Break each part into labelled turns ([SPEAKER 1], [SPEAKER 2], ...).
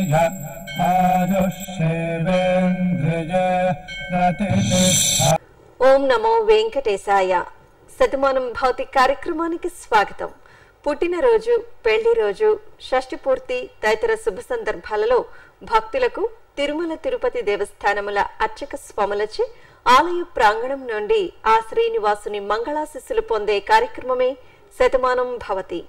[SPEAKER 1] धिय आयुष्येवेन्द्रिय प्रतिष्ठा
[SPEAKER 2] ఓం నమో వెంకటేశాయ శతమానం భౌతిక కార్యక్రమానికి స్వాగతం పుట్టినరోజు పెళ్లి రోజు షష్ఠి పూర్తి తదితర శుభ సందర్భాలలో భక్తులకు తిరుమల తిరుపతి దేవస్థానముల అర్చక స్వాములచే ఆలయ ప్రాంగణం నుండి ఆ శ్రీనివాసుని మంగళాశిస్సులు పొందే కార్యక్రమమే శతమానం భవతి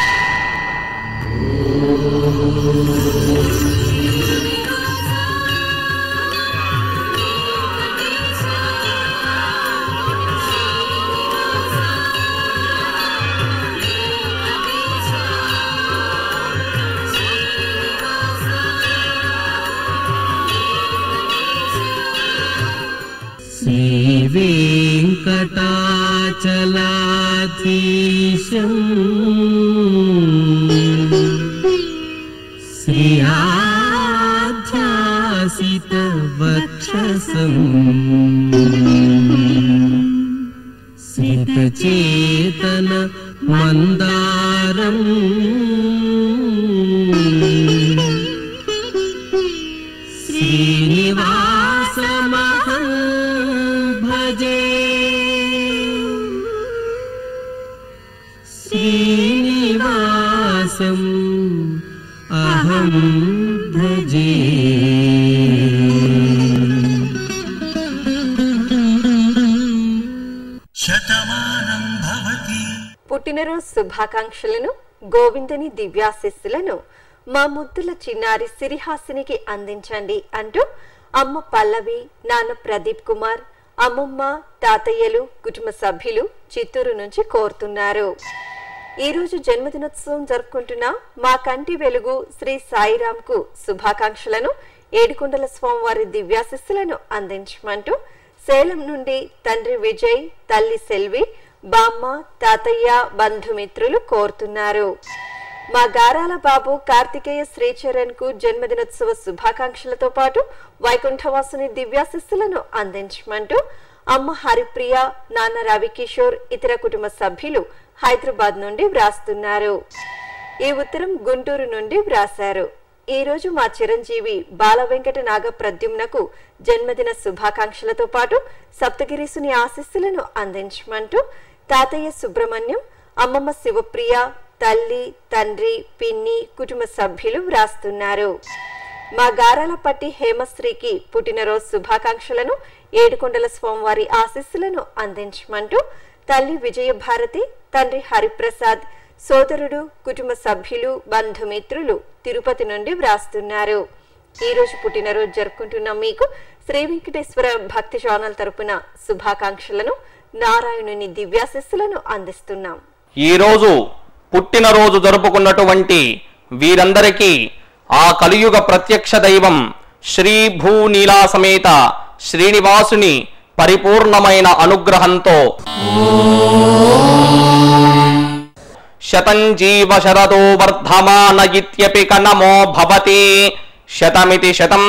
[SPEAKER 3] श्रीवेङ्कटाचलाधीशम् श्रियाध्यासितवक्षसम् सितचेतन मन्दारम् श्रीनिवासमहं भजे श्रीनिवासम् अहं भजे
[SPEAKER 4] శతమానం భవతి
[SPEAKER 2] పుట్టినరోజు శుభాకాంక్షలను గోవిందుని దివ్యాశిస్సులను మా ముద్దుల చిన్నారి సిరిహాసినికి అందించండి అంటూ అమ్మ పల్లవి నాన్న ప్రదీప్ కుమార్ అమ్మమ్మ తాతయ్యలు కుటుంబ సభ్యులు చిత్తూరు నుంచి కోరుతున్నారు ఈ రోజు జన్మదినోత్సవం జరుపుకుంటున్న మా కంటి వెలుగు శ్రీ సాయిరాంకు శుభాకాంక్షలను ఏడుకొండల స్వామివారి దివ్యాశిస్సులను అందించమంటూ సేలం నుండి తండ్రి విజయ్ తల్లి సెల్వి బామ్మ తాతయ్య బంధుమిత్రులు కోరుతున్నారు మా గారాల బాబు కార్తికేయ శ్రీచరణ్ కు జన్మదినోత్సవ శుభాకాంక్షలతో పాటు వైకుంఠవాసుని దివ్యాశిస్సులను అందించమంటూ అమ్మ హరిప్రియ నాన్న రవికిషోర్ ఇతర కుటుంబ సభ్యులు హైదరాబాద్ నుండి వ్రాస్తున్నారు ఈ ఉత్తరం గుంటూరు నుండి వ్రాశారు ఈ రోజు మా చిరంజీవి బాల వెంకట నాగ ప్రద్యుమ్నకు జన్మదిన శుభాకాంక్షలతో పాటు సప్తగిరీసుని ఆశీస్సులను అందించమంటూ తాతయ్య సుబ్రహ్మణ్యం అమ్మమ్మ శివప్రియ తల్లి తండ్రి పిన్ని కుటుంబ సభ్యులు వ్రాస్తున్నారు మా గారాలపట్టి హేమశ్రీకి పుట్టినరోజు శుభాకాంక్షలను ఏడుకొండల స్వామివారి ఆశీస్సులను అందించమంటూ తల్లి విజయభారతి తండ్రి హరిప్రసాద్ సోదరుడు కుటుంబ సభ్యులు బంధుమిత్రులు తిరుపతి నుండి వ్రాస్తున్నారు ఈ రోజు పుట్టినరోజు జరుపుకుంటున్న మీకు శ్రీ వెంకటేశ్వర భక్తి ఛానల్ తరపున శుభాకాంక్షలను నారాయణుని దివ్యాశిస్సులను అందిస్తున్నాం
[SPEAKER 5] ఈరోజు పుట్టినరోజు జరుపుకున్నటువంటి వీరందరికీ ఆ కలియుగ ప్రత్యక్ష దైవం శ్రీ భూనీలా సమేత శ్రీనివాసుని పరిపూర్ణమైన అనుగ్రహంతో శతం జీవ శరదో వర్ధమాన ఇత్యపి కనమో భవతి శతమితి శతం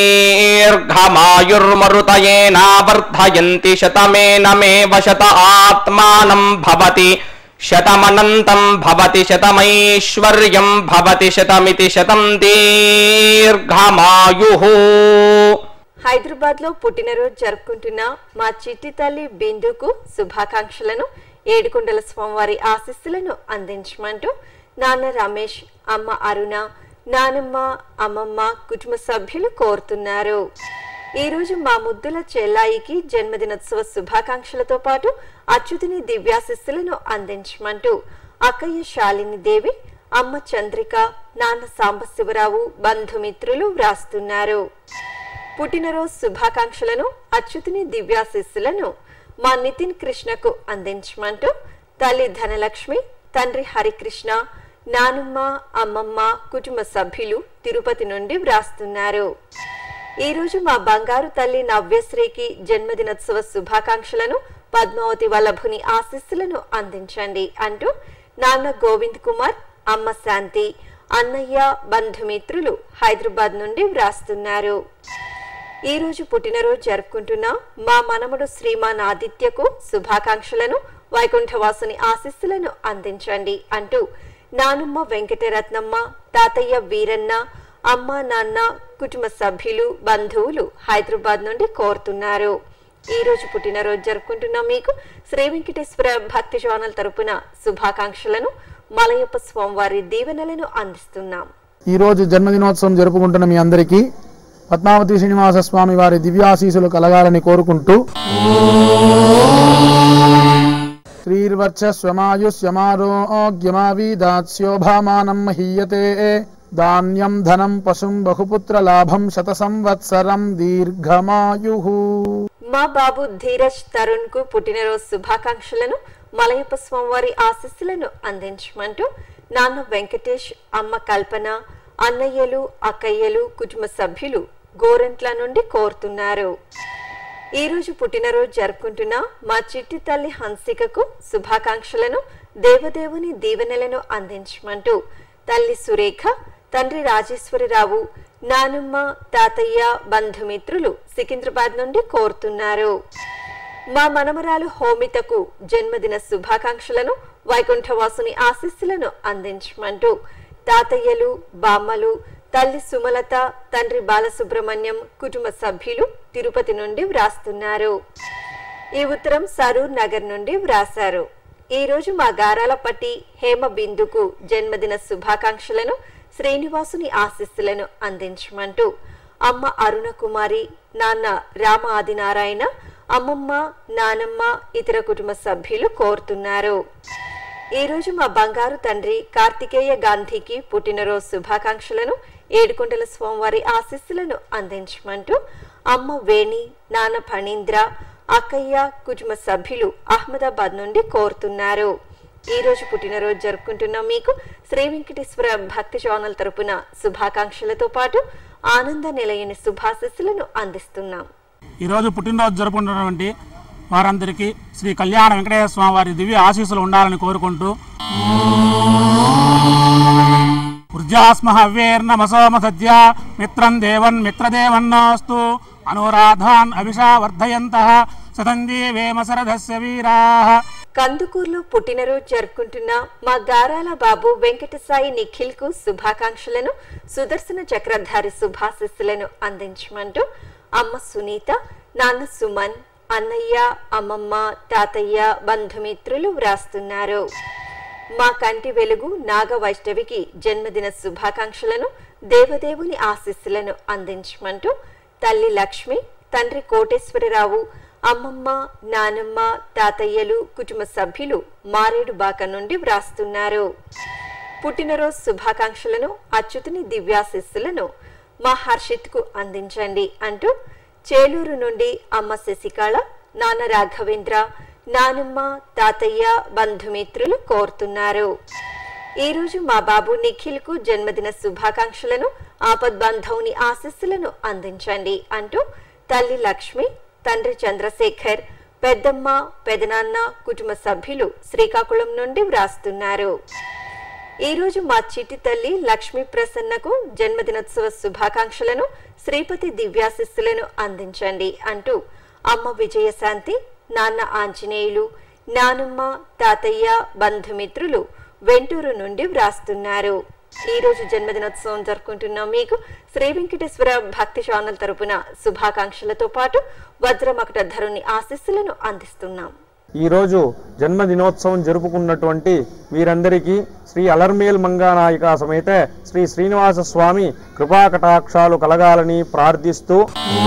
[SPEAKER 5] దీర్ఘమాయుర్మరుతయేనావర్ధయంతి శతమేనమేవ శత ఆత్మానం భవతి శతమనంతం భవతి శతమైశ్వర్యం భవతి శతమితి శతం దీర్ఘమాయు
[SPEAKER 2] హైదరాబాద్ లో పుట్టినరోజు జరుపుకుంటున్న మా చిట్టి తల్లి బిందుకు శుభాకాంక్షలను ఏడుకొండల స్వామివారి ఆశీస్సులను అందించమంటూ నాన్న రమేష్ అమ్మ అరుణ నానమ్మ అమ్మమ్మ కుటుంబ సభ్యులు కోరుతున్నారు ఈ రోజు మా ముద్దుల చెల్లాయికి జన్మదినోత్సవ శుభాకాంక్షలతో పాటు అచ్యుతుని దివ్యాశిస్సులను అందించమంటూ అక్కయ్య శాలిని దేవి అమ్మ చంద్రిక నాన్న సాంబశివరావు బంధుమిత్రులు వ్రాస్తున్నారు పుట్టినరోజు శుభాకాంక్షలను అచ్యుతుని దివ్యాశిస్సులను మా నితిన్ కృష్ణకు అందించమంటూ తల్లి ధనలక్ష్మి తండ్రి హరికృష్ణ నానమ్మ అమ్మమ్మ కుటుంబ సభ్యులు తిరుపతి నుండి వ్రాస్తున్నారు ఈ రోజు మా బంగారు తల్లి నవ్యశ్రీకి జన్మదినోత్సవ శుభాకాంక్షలను పద్మావతి వల్లభుని ఆశీస్సులను అందించండి అంటూ నాన్న గోవింద్ కుమార్ అమ్మ శాంతి అన్నయ్య బంధుమిత్రులు హైదరాబాద్ నుండి వ్రాస్తున్నారు ఈ రోజు పుట్టినరోజు జరుపుకుంటున్న మా మనముడు శ్రీమాన్ ఆదిత్యకు శుభాకాంక్షలను వైకుంఠవాసుని ఆశీస్సులను అందించండి అంటూ నానమ్మ వెంకటరత్నమ్మ తాతయ్య వీరన్న అమ్మ నాన్న కుటుంబ సభ్యులు బంధువులు హైదరాబాద్ నుండి కోరుతున్నారు ఈ రోజు పుట్టినరోజు జరుపుకుంటున్న మీకు శ్రీ వెంకటేశ్వర భక్తి ఛానల్ తరపున శుభాకాంక్షలను మలయప్ప స్వామివారి దీవెనలను అందిస్తున్నాం
[SPEAKER 6] ఈ రోజు జన్మదినోత్సవం జరుపుకుంటున్న మీ అందరికీ పద్మావతి శ్రీనివాస స్వామి వారి దివ్యాశీసులు కలగాలని కోరుకుంటూ శ్రీర్వర్చస్వమాయుష్యమారోగ్యమావీదాస్యోభామానం మహీయతే ధాన్యం ధనం పశుం బహుపుత్ర లాభం శత సంవత్సరం దీర్ఘమాయు
[SPEAKER 2] మా బాబు ధీరజ్ తరుణ్ కు పుట్టినరోజు శుభాకాంక్షలను మలయప్ప స్వామివారి ఆశీస్సులను అందించమంటూ నాన్న వెంకటేష్ అమ్మ కల్పన అన్నయ్యలు అక్కయ్యలు కుటుంబ సభ్యులు గోరంట్ల నుండి కోరుతున్నారు ఈ రోజు పుట్టినరోజు జరుపుకుంటున్న మా చిట్టి తల్లి హన్సికకు శుభాకాంక్షలను దేవదేవుని దీవెనలను అందించమంటూ తల్లి సురేఖ తండ్రి రాజేశ్వరరావు నానమ్మ తాతయ్య బంధుమిత్రులు సికింద్రాబాద్ నుండి కోరుతున్నారు మా మనమరాలు హోమితకు జన్మదిన శుభాకాంక్షలను వైకుంఠవాసుని ఆశీస్సులను అందించమంటూ తాతయ్యలు బామ్మలు తల్లి సుమలత తండ్రి బాలసుబ్రహ్మణ్యం కుటుంబ సభ్యులు తిరుపతి నుండి వ్రాస్తున్నారు ఈ ఉత్తరం సరూర్ నగర్ నుండి వ్రాశారు ఈ రోజు మా గారాల పట్టి హేమ బిందుకు జన్మదిన శుభాకాంక్షలను శ్రీనివాసుని ఆశీస్సులను అందించమంటూ అమ్మ అరుణ కుమారి నాన్న రామ ఆదినారాయణ అమ్మమ్మ నానమ్మ ఇతర కుటుంబ సభ్యులు కోరుతున్నారు ఈ రోజు మా బంగారు తండ్రి కార్తికేయ గాంధీకి పుట్టినరోజు శుభాకాంక్షలను ఏడుకొండల స్వామివారి ఆశీస్సులను అందించమంటూ అమ్మ వేణి నాన్న ఫణీంద్ర అక్కయ్య కుటుంబ సభ్యులు అహ్మదాబాద్ నుండి కోరుతున్నారు ఈ రోజు పుట్టినరోజు జరుపుకుంటున్న మీకు శ్రీ వెంకటేశ్వర భక్తి ఛానల్ తరపున శుభాకాంక్షలతో పాటు ఆనంద నిలయని శుభాశీస్సులను అందిస్తున్నాం
[SPEAKER 7] ఈరోజు పుట్టినరోజు జరుపుకుంటున్నటువంటి వారందరికీ శ్రీ కళ్యాణ వెంకటేశ్వర స్వామి వారి దివ్య ఆశీస్సులు ఉండాలని కోరుకుంటూ ఊర్జాస్మ హవ్యేర్నమసోమ సద్య మిత్రం దేవన్ మిత్రదేవన్నాస్తు అనురాధాన్ అభిషా వర్ధయంత సతంజీ వేమ శరథస్య వీరాః
[SPEAKER 2] కందుకూరులో పుట్టినరోజు జరుపుకుంటున్న మా గారాల బాబు వెంకటసాయి నిఖిల్ కు శుభాకాంక్షలను సుదర్శన చక్రధారి శుభాశిస్సులను అందించమంటూ అమ్మ సునీత నాన్న సుమన్ అన్నయ్య అమ్మమ్మ తాతయ్య బంధుమిత్రులు వ్రాస్తున్నారు మా కంటి వెలుగు నాగ వైష్ణవికి జన్మదిన శుభాకాంక్షలను దేవదేవుని ఆశీస్సులను అందించమంటూ తల్లి లక్ష్మి తండ్రి కోటేశ్వరరావు అమ్మమ్మ నానమ్మ తాతయ్యలు కుటుంబ సభ్యులు మారేడు బాక నుండి వ్రాస్తున్నారు పుట్టినరోజు శుభాకాంక్షలను అచ్యుతుని దివ్యాశిస్సులను మా హర్షిత్కు అందించండి అంటూ చేలూరు నుండి అమ్మ శశికళ నాన్న రాఘవేంద్ర నానమ్మ తాతయ్య బంధుమిత్రులు కోరుతున్నారు ఈ రోజు మా బాబు నిఖిల్ కు జన్మదిన శుభాకాంక్షలను ఆపద్బంధవుని ఆశీస్సులను అందించండి అంటూ తల్లి లక్ష్మి తండ్రి చంద్రశేఖర్ పెద్దమ్మ పెదనాన్న కుటుంబ సభ్యులు శ్రీకాకుళం నుండి వ్రాస్తున్నారు ఈ రోజు మా చిట్టి తల్లి లక్ష్మీ ప్రసన్నకు జన్మదినోత్సవ శుభాకాంక్షలను శ్రీపతి దివ్యాశిస్సులను అందించండి అంటూ అమ్మ విజయశాంతి నాన్న ఆంజనేయులు నానమ్మ తాతయ్య బంధుమిత్రులు వెంటూరు నుండి వ్రాస్తున్నారు ఈ రోజు జన్మదినోత్సవం జరుపుకుంటున్న మీకు శ్రీ వెంకటేశ్వర భక్తి ఛానల్ తరపున శుభాకాంక్షలతో పాటు వజ్రమకట ధరుని ఆశీస్సులను అందిస్తున్నాం
[SPEAKER 8] ఈరోజు జన్మదినోత్సవం జరుపుకున్నటువంటి వీరందరికీ శ్రీ అలర్మేల్ మంగానాయిక సమేత శ్రీ శ్రీనివాస స్వామి కృపాకటాక్షాలు కలగాలని ప్రార్థిస్తూ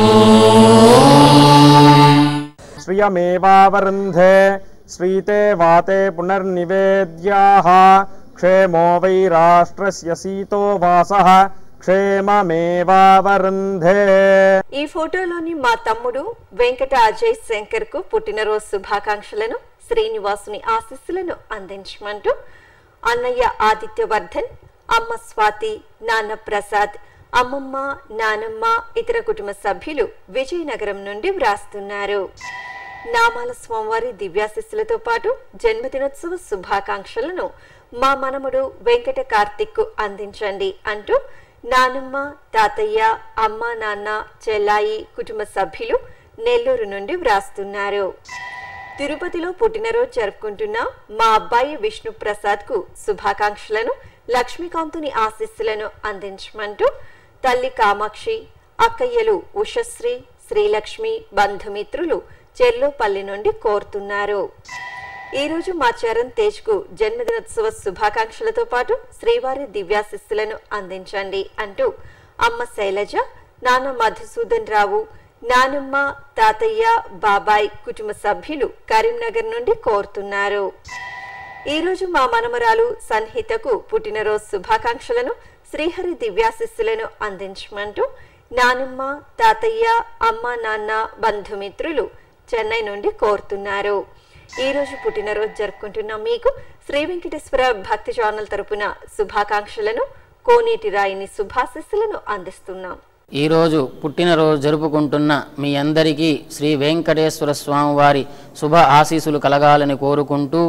[SPEAKER 8] శ్రియమేవావరుంధే శ్రీతే వాతే పునర్నివేద్యాః క్షేమో వై రాష్ట్రస్య సీతో వాసః క్షేమమేవావరుంధే
[SPEAKER 2] ఈ ఫోటోలోని మా తమ్ముడు వెంకట అజయ్ శంకర్ కు పుట్టినరోజు శుభాకాంక్షలను శ్రీనివాసుని ఆశీస్సులను అందించమంటూ అన్నయ్య ఆదిత్యవర్ధన్ అమ్మ స్వాతి నాన్న ప్రసాద్ అమ్మమ్మ నానమ్మ ఇతర కుటుంబ సభ్యులు విజయనగరం నుండి వ్రాస్తున్నారు నామాల స్వామివారి దివ్యాశిస్సులతో పాటు జన్మదినోత్సవ శుభాకాంక్షలను మా మనముడు వెంకట కార్తిక్ కు అందించండి అంటూ నానమ్మ తాతయ్య అమ్మ నాన్న చెల్లాయి కుటుంబ సభ్యులు నెల్లూరు నుండి వ్రాస్తున్నారు తిరుపతిలో పుట్టినరోజు జరుపుకుంటున్న మా అబ్బాయి విష్ణు ప్రసాద్ కు శుభాకాంక్షలను లక్ష్మీకాంతుని ఆశీస్సులను అందించమంటూ తల్లి కామాక్షి అక్కయ్యలు ఉషశ్రీ శ్రీలక్ష్మి బంధుమిత్రులు చెర్లోపల్లి నుండి కోరుతున్నారు ఈ రోజు మా చరణ్ తేజ్ కు జన్మదినోత్సవ శుభాకాంక్షలతో పాటు శ్రీవారి దివ్యాశిస్సులను అందించండి అంటూ అమ్మ శైలజ నాన్న మధుసూదన్ రావు నానమ్మ తాతయ్య బాబాయ్ కుటుంబ సభ్యులు కరీంనగర్ నుండి కోరుతున్నారు ఈ రోజు మా మనమరాలు సన్హితకు పుట్టినరోజు శుభాకాంక్షలను శ్రీహరి దివ్యాశిస్సులను అందించమంటూ నానమ్మ తాతయ్య అమ్మ నాన్న బంధుమిత్రులు చెన్నై నుండి కోరుతున్నారు ఈ రోజు పుట్టినరోజు జరుపుకుంటున్న మీకు శ్రీ వెంకటేశ్వర భక్తి ఛానల్ తరపున శుభాకాంక్షలను కోనేటి రాయిని శుభాశిస్సులను అందిస్తున్నాం
[SPEAKER 9] ఈరోజు పుట్టినరోజు జరుపుకుంటున్న మీ అందరికీ శ్రీ వెంకటేశ్వర స్వామి వారి శుభ ఆశీస్సులు కలగాలని కోరుకుంటూ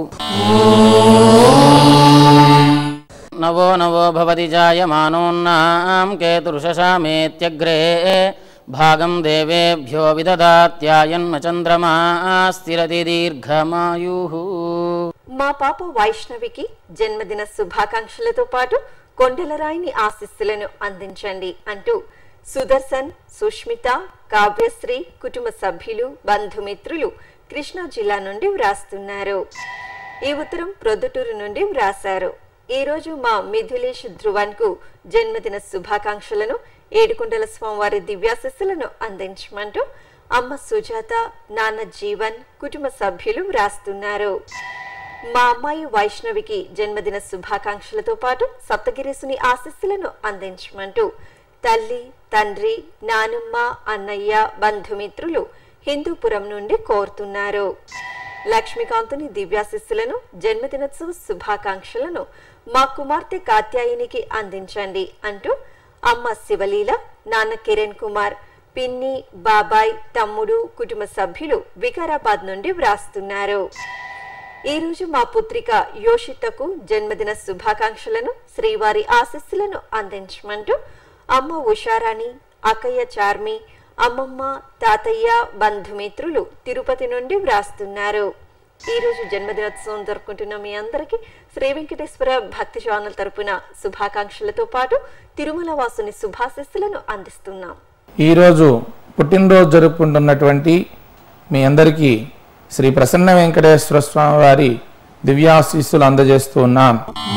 [SPEAKER 9] నవో నవో భవతి జాయమానోన్నాం కేతురుషామేత్యగ్రే భాగం దేవేభ్యో విదదాత్యాయన్మ చంద్రమా స్థిరతి దీర్ఘమాయు
[SPEAKER 2] మా పాప వైష్ణవికి జన్మదిన శుభాకాంక్షలతో పాటు కొండలరాయిని ఆశీస్సులను అందించండి అంటూ సుదర్శన్ సుష్మిత కావ్యశ్రీ కుటుంబ సభ్యులు బంధుమిత్రులు కృష్ణా జిల్లా నుండి వ్రాస్తున్నారు ఈ ఉత్తరం ప్రొద్దుటూరు నుండి వ్రాశారు ఈ రోజు మా మిథులేష్ ధ్రువన్ కు జన్మదిన శుభాకాంక్షలను ఏడుకొండల స్వామివారి దివ్యాశస్సులను అందించమంటూ అమ్మ సుజాత నాన్న జీవన్ కుటుంబ సభ్యులు వ్రాస్తున్నారు మా అమ్మాయి వైష్ణవికి జన్మదిన శుభాకాంక్షలతో పాటు సప్తగిరీసుని ఆశస్సులను అందించమంటూ తల్లి తండ్రి నానమ్మ అన్నయ్య బంధుమిత్రులు హిందూపురం నుండి కోరుతున్నారు లక్ష్మీకాంతుని దివ్యాశిస్సులను జన్మదినోత్సవ శుభాకాంక్షలను మా కుమార్తె కాత్యాయనికి అందించండి అంటూ అమ్మ శివలీల నాన్న కిరణ్ కుమార్ పిన్ని బాబాయ్ తమ్ముడు కుటుంబ సభ్యులు వికారాబాద్ నుండి వ్రాస్తున్నారు ఈ రోజు మా పుత్రిక యోషితకు జన్మదిన శుభాకాంక్షలను శ్రీవారి ఆశస్సులను అందించమంటూ అమ్మ ఉషారాణి అక్కయ్య చార్మి అమ్మమ్మ తాతయ్య బంధుమిత్రులు తిరుపతి నుండి వ్రాస్తున్నారు ఈ రోజు జన్మదినోత్సవం జరుపుకుంటున్న మీ అందరికీ శ్రీ వెంకటేశ్వర భక్తి ఛానల్ తరపున శుభాకాంక్షలతో పాటు తిరుమల వాసుని శుభాశస్సులను అందిస్తున్నాం
[SPEAKER 6] ఈరోజు పుట్టినరోజు జరుపుకుంటున్నటువంటి మీ అందరికీ శ్రీ ప్రసన్న వెంకటేశ్వర స్వామి వారి దివ్యాశీస్సులు అందజేస్తూ ఉన్నాం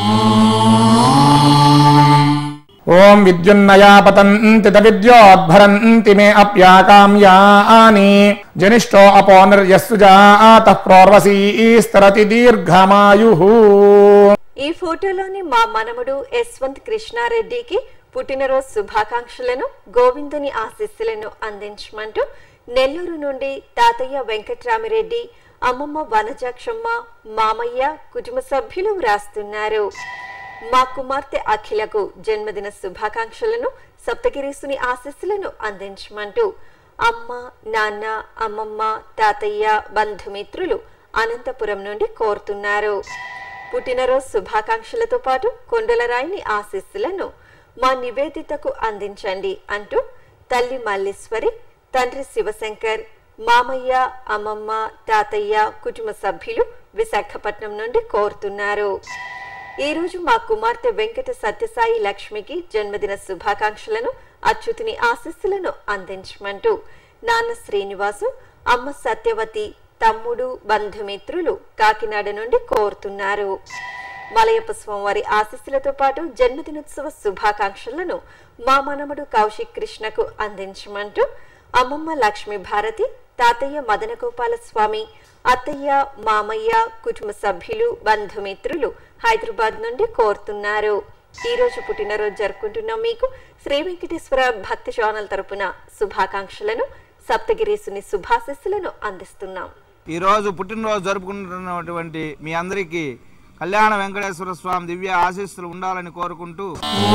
[SPEAKER 6] ఓం విద్యున్నయా పతంతి విద్యోద్భరంతి మే అప్యాకామ్యాని జనిష్టో అపోనర్యస్సు జాత ప్రోర్వసీస్తరతి దీర్ఘమాయు
[SPEAKER 2] ఈ ఫోటోలోని మా మనముడు యశ్వంత్ కృష్ణారెడ్డికి పుట్టినరోజు శుభాకాంక్షలను గోవిందుని ఆశీస్సులను అందించమంటూ నెల్లూరు నుండి తాతయ్య వెంకట్రామిరెడ్డి అమ్మమ్మ వనజాక్షమ్మ మామయ్య కుటుంబ సభ్యులు వ్రాస్తున్నారు మా కుమార్తె అఖిలకు జన్మదిన శుభాకాంక్షలను సప్తగిరీసుని ఆశీస్సులను అందించమంటూ అమ్మ నాన్న అమ్మమ్మ తాతయ్య బంధుమిత్రులు అనంతపురం నుండి కోరుతున్నారు పుట్టినరోజు శుభాకాంక్షలతో పాటు కొండలరాయిని ఆశీస్సులను మా నివేదితకు అందించండి అంటూ తల్లి మల్లీశ్వరి తండ్రి శివశంకర్ మామయ్య అమ్మమ్మ తాతయ్య కుటుంబ సభ్యులు విశాఖపట్నం నుండి కోరుతున్నారు ఈ రోజు మా కుమార్తె వెంకట సత్యసాయి లక్ష్మికి జన్మదిన శుభాకాంక్షలను అచ్యుతుని ఆశీస్సులను అందించమంటూ నాన్న శ్రీనివాసు అమ్మ సత్యవతి తమ్ముడు బంధుమిత్రులు కాకినాడ నుండి కోరుతున్నారు మలయప్ప స్వామివారి ఆశీస్సులతో పాటు జన్మదినోత్సవ శుభాకాంక్షలను మా మనమడు కౌశిక్ కృష్ణకు అందించమంటూ అమ్మమ్మ లక్ష్మీ భారతి తాతయ్య మదనగోపాల స్వామి అత్తయ్య మామయ్య కుటుంబ సభ్యులు బంధుమిత్రులు హైదరాబాద్ నుండి కోరుతున్నారు ఈ రోజు పుట్టినరోజు జరుపుకుంటున్న మీకు శ్రీ వెంకటేశ్వర భక్తి ఛానల్ తరపున శుభాకాంక్షలను సప్తగిరీసుని శుభాశస్సులను అందిస్తున్నాం
[SPEAKER 10] ఈరోజు పుట్టినరోజు జరుపుకుంటున్నటువంటి మీ అందరికీ కళ్యాణ వెంకటేశ్వర స్వామి దివ్య ఆశీస్సులు ఉండాలని కోరుకుంటూ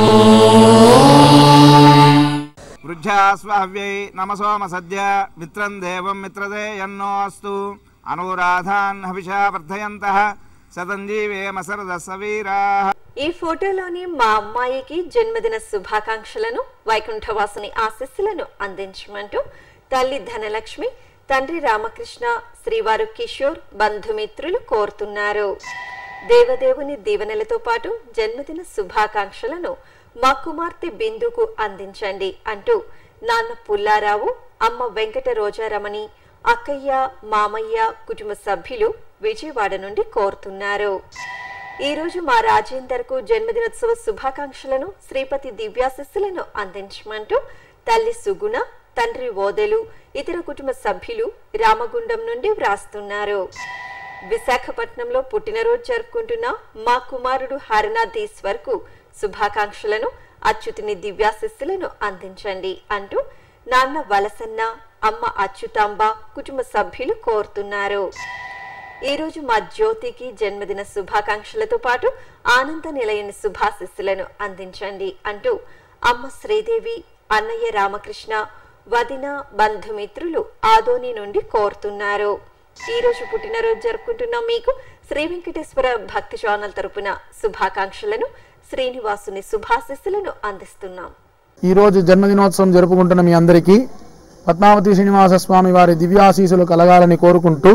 [SPEAKER 10] వృద్ధాస్వావ్యై నమసోమ సద్య మిత్రం దేవం మిత్రదే ఎన్నో అస్తు అనురాధాన్ హవిషా వర్ధయంత శతంజీవేమ సరద సవీరా
[SPEAKER 2] ఈ ఫోటోలోని మా అమ్మాయికి జన్మదిన శుభాకాంక్షలను వైకుంఠవాసుని ఆశస్సులను అందించమంటూ తల్లి ధనలక్ష్మి తండ్రి రామకృష్ణ శ్రీవారు కిషోర్ బంధుమిత్రులు కోరుతున్నారు దేవదేవుని దీవెనలతో పాటు జన్మదిన శుభాకాంక్షలను మా కుమార్తె బిందుకు అందించండి అంటూ నాన్న పుల్లారావు అమ్మ వెంకట రోజారమణి అక్కయ్య మామయ్య కుటుంబ సభ్యులు విజయవాడ నుండి కోరుతున్నారు ఈ రోజు మా రాజేందర్ కు జన్మదినోత్సవ శుభాకాంక్షలను శ్రీపతి దివ్యాశస్సులను అందించమంటూ తల్లి సుగుణ తండ్రి ఓదెలు ఇతర కుటుంబ సభ్యులు రామగుండం నుండి వ్రాస్తున్నారు విశాఖపట్నంలో పుట్టినరోజు జరుపుకుంటున్న మా కుమారుడు హరనాథీశ్వర్ కు శుభాకాంక్షలను అచ్యుతిని దివ్యాశస్సులను అందించండి అంటూ నాన్న వలసన్న అమ్మ అచ్యుతాంబ కుటుంబ సభ్యులు కోరుతున్నారు ఈ రోజు మా జ్యోతికి జన్మదిన శుభాకాంక్షలతో పాటు ఆనంద నిలయని శుభాశిస్సులను అందించండి అంటూ అమ్మ శ్రీదేవి అన్నయ్య రామకృష్ణ వదిన బంధుమిత్రులు ఆదోని నుండి కోరుతున్నారు ఈ రోజు పుట్టినరోజు జరుపుకుంటున్న మీకు శ్రీ వెంకటేశ్వర భక్తి ఛానల్ తరపున శుభాకాంక్షలను శ్రీనివాసుని శుభాశిస్సులను అందిస్తున్నాం
[SPEAKER 6] ఈ రోజు జన్మదినోత్సవం జరుపుకుంటున్న మీ అందరికీ పద్మావతి శ్రీనివాస స్వామి వారి దివ్యాశీసులు కలగాలని కోరుకుంటూ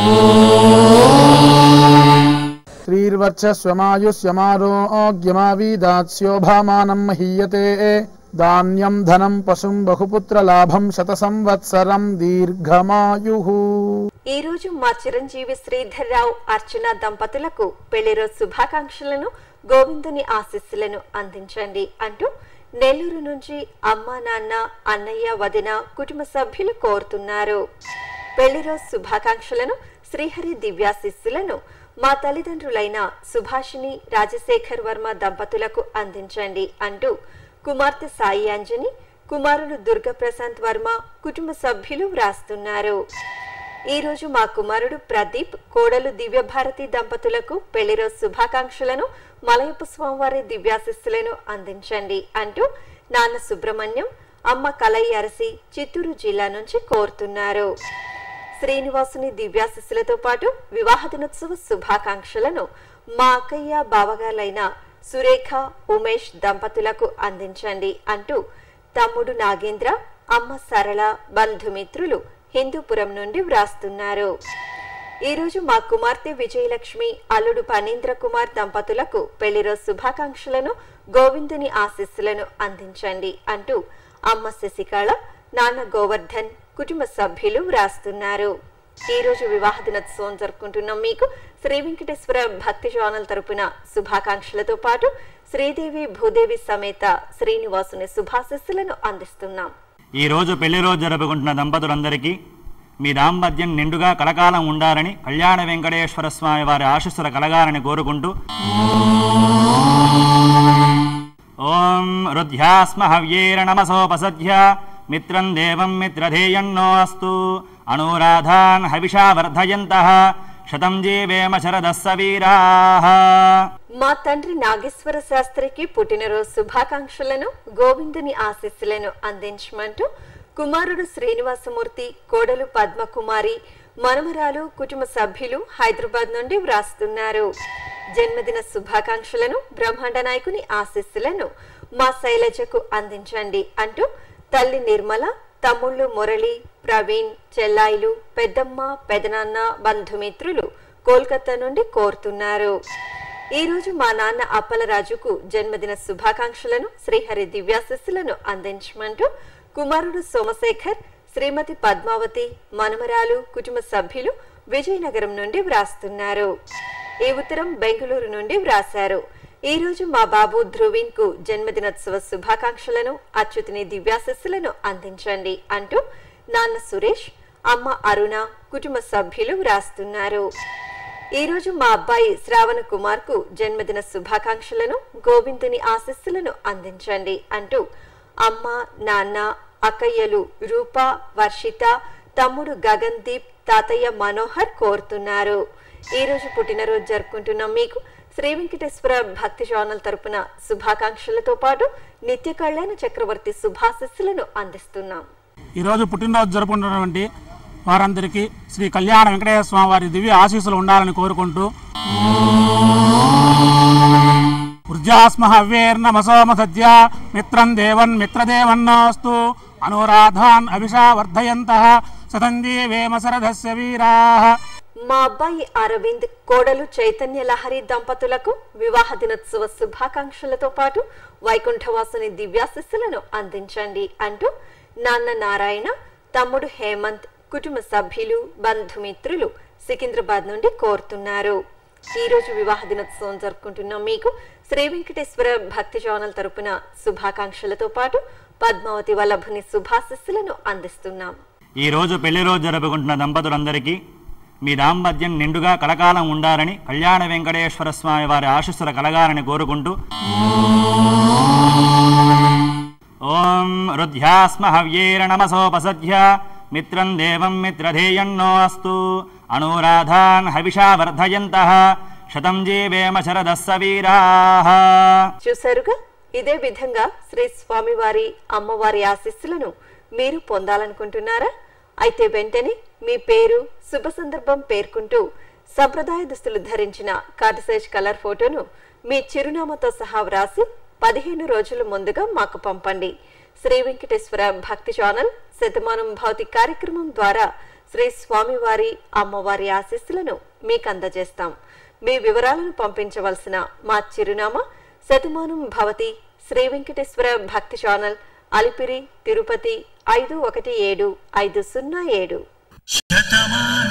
[SPEAKER 6] శ్రీర్వర్చస్వమాయుష్యమారోగ్యమావీదాస్యోభామానం మహీయతే ధాన్యం ధనం పశుం బహుపుత్ర లాభం శత సంవత్సరం దీర్ఘమాయు
[SPEAKER 2] ఈ రోజు మా చిరంజీవి శ్రీధర్ రావు అర్చన దంపతులకు పెళ్లిరోజు శుభాకాంక్షలను గోవిందుని ఆశీస్సులను అందించండి అంటూ నెల్లూరు నుంచి అమ్మ నాన్న అన్నయ్య వదిన కుటుంబ సభ్యులు కోరుతున్నారు పెళ్లిరోజు శుభాకాంక్షలను శ్రీహరి దివ్యాశిస్సులను మా తల్లిదండ్రులైన సుభాషిణి రాజశేఖర్ వర్మ దంపతులకు అందించండి అంటూ కుమార్తె సాయి అంజని కుమారుడు దుర్గప్రశాంత్ వర్మ కుటుంబ సభ్యులు వ్రాస్తున్నారు ఈ రోజు మా కుమారుడు ప్రదీప్ కోడలు దివ్యభారతి దంపతులకు పెళ్లిరోజు శుభాకాంక్షలను మలయప్ప స్వామివారి దివ్యాశిస్సులను అందించండి అంటూ నాన్న సుబ్రహ్మణ్యం అమ్మ కలయ్య అరసి చిత్తూరు జిల్లా నుంచి కోరుతున్నారు శ్రీనివాసుని దివ్యాశిస్సులతో పాటు వివాహ దినోత్సవ శుభాకాంక్షలను మా అక్కయ్య బావగారులైన సురేఖ ఉమేష్ దంపతులకు అందించండి అంటూ తమ్ముడు నాగేంద్ర అమ్మ సరళ బంధుమిత్రులు హిందూపురం నుండి వ్రాస్తున్నారు ఈ రోజు మా కుమార్తె విజయలక్ష్మి అల్లుడు పనీంద్ర కుమార్ దంపతులకు పెళ్లిరోజు శుభాకాంక్షలను గోవిందుని ఆశీస్సులను అందించండి అంటూ అమ్మ శశికళ నాన్న గోవర్ధన్ కుటుంబ సభ్యులు వ్రాస్తున్నారు ఈ రోజు వివాహ దినోత్సవం జరుపుకుంటున్న మీకు శ్రీ వెంకటేశ్వర భక్తి ఛానల్ తరపున శుభాకాంక్షలతో పాటు శ్రీదేవి భూదేవి సమేత శ్రీనివాసుని శుభాశస్సులను అందిస్తున్నాం
[SPEAKER 11] ఈ రోజు పెళ్లి రోజు జరుపుకుంటున్న దంపతులందరికీ మీ దాంపత్యం నిండుగా కలకాలం ఉండాలని కళ్యాణ వెంకటేశ్వర స్వామి వారి ఆశస్సుల కలగాలని కోరుకుంటూ ఓం రుధ్యాస్మ హవ్యేర నమసోపసధ్య మిత్రం దేవం మిత్రధేయన్నో అస్తు అనురాధాన్ హవిషా వర్ధయంత శతం జీవేమ శరదస్స వీరాః
[SPEAKER 2] మా తండ్రి నాగేశ్వర శాస్త్రికి పుట్టినరోజు శుభాకాంక్షలను గోవిందుని ఆశీస్సులను అందించమంటూ కుమారుడు శ్రీనివాసమూర్తి కోడలు పద్మకుమారి మనమరాలు కుటుంబ సభ్యులు హైదరాబాద్ నుండి వ్రాస్తున్నారు జన్మదిన శుభాకాంక్షలను బ్రహ్మాండ నాయకుని ఆశీస్సులను మా శైలజకు అందించండి అంటూ తల్లి నిర్మల తమ్ముళ్ళు మురళి ప్రవీణ్ చెల్లాయిలు పెద్దమ్మ పెదనాన్న బంధుమిత్రులు కోల్కతా నుండి కోరుతున్నారు ఈ రోజు మా నాన్న అప్పలరాజుకు జన్మదిన శుభాకాంక్షలను శ్రీహరి దివ్యాశస్సులను అందించమంటూ కుమారుడు సోమశేఖర్ శ్రీమతి పద్మావతి మనుమరాలు కుటుంబ సభ్యులు విజయనగరం నుండి వ్రాస్తున్నారు ఈ ఉత్తరం బెంగళూరు నుండి వ్రాశారు ఈ రోజు మా బాబు ధ్రువిన్ కు జన్మదినోత్సవ శుభాకాంక్షలను అచ్యుతిని దివ్యాశస్సులను అందించండి అంటూ నాన్న సురేష్ అమ్మ అరుణ కుటుంబ సభ్యులు వ్రాస్తున్నారు ఈ రోజు మా అబ్బాయి శ్రావణ కుమార్ కు జన్మదిన శుభాకాంక్షలను గోవిందుని ఆశస్సులను అందించండి అంటూ అమ్మ నాన్న అక్కయ్యలు రూప వర్షిత తమ్ముడు గగన్దీప్ తాతయ్య మనోహర్ కోరుతున్నారు ఈ రోజు పుట్టినరోజు జరుపుకుంటున్న మీకు శ్రీ వెంకటేశ్వర భక్తి ఛానల్ తరపున శుభాకాంక్షలతో పాటు నిత్య కళ్యాణ చక్రవర్తి శుభాశస్సులను అందిస్తున్నాం
[SPEAKER 7] ఈరోజు పుట్టినరోజు జరుపుకుంటున్నటువంటి వారందరికీ శ్రీ కళ్యాణ వెంకటేశ్వర స్వామి వారి దివ్య ఆశీస్సులు ఉండాలని కోరుకుంటూ ఊర్జాస్మ హవ్యేర్నమసోమ సద్య మిత్రం దేవన్ మిత్రదేవన్నోస్తు అనురాధాన్ అభిషా వర్ధయంత సతంజీవేమ శరదస్య వీరాః
[SPEAKER 2] మా అబ్బాయి అరవింద్ కోడలు చైతన్య లహరి దంపతులకు వివాహ దినోత్సవ శుభాకాంక్షలతో పాటు వైకుంఠవాసుని దివ్యాశిస్సులను అందించండి అంటూ నాన్న నారాయణ తమ్ముడు హేమంత్ కుటుంబ సభ్యులు బంధుమిత్రులు సికింద్రాబాద్ నుండి కోరుతున్నారు ఈ రోజు వివాహ దినోత్సవం జరుపుకుంటున్న మీకు శ్రీ వెంకటేశ్వర భక్తి ఛానల్ తరపున శుభాకాంక్షలతో పాటు పద్మావతి వల్లభుని శుభాశిస్సులను అందిస్తున్నాం
[SPEAKER 11] ఈ రోజు పెళ్లి రోజు జరుపుకుంటున్న దంపతులందరికీ మీ దాంపత్యం నిండుగా కలకాలం ఉండాలని కళ్యాణ వెంకటేశ్వర స్వామి వారి ఆశీస్సుల కలగాలని కోరుకుంటూ ఓం రుధ్యాస్మ హవ్యేర నమసోపసధ్య మిత్రం దేవం మిత్రధేయన్నో అస్తు అనురాధాన్ హవిషా వర్ధయంత శతం జీవేమ శరదస్స వీరాః
[SPEAKER 2] చూశారుగా ఇదే విధంగా శ్రీ స్వామివారి అమ్మవారి ఆశీస్సులను మీరు పొందాలనుకుంటున్నారా అయితే వెంటనే మీ పేరు శుభ సందర్భం పేర్కొంటూ సంప్రదాయ దుస్తులు ధరించిన కార్డుసైజ్ కలర్ ఫోటోను మీ చిరునామాతో సహా వ్రాసి పదిహేను రోజుల ముందుగా మాకు పంపండి శ్రీ వెంకటేశ్వర భక్తి ఛానల్ శతమానం భౌతిక కార్యక్రమం ద్వారా శ్రీ స్వామివారి అమ్మవారి ఆశీస్సులను మీకు అందజేస్తాం మీ వివరాలను పంపించవలసిన మా చిరునామా శతమానం భవతి శ్రీ వెంకటేశ్వర భక్తి ఛానల్ అలిపిరి తిరుపతి ఐదు ఒకటి ఏడు ఐదు సున్నా ఏడు
[SPEAKER 4] శతమానం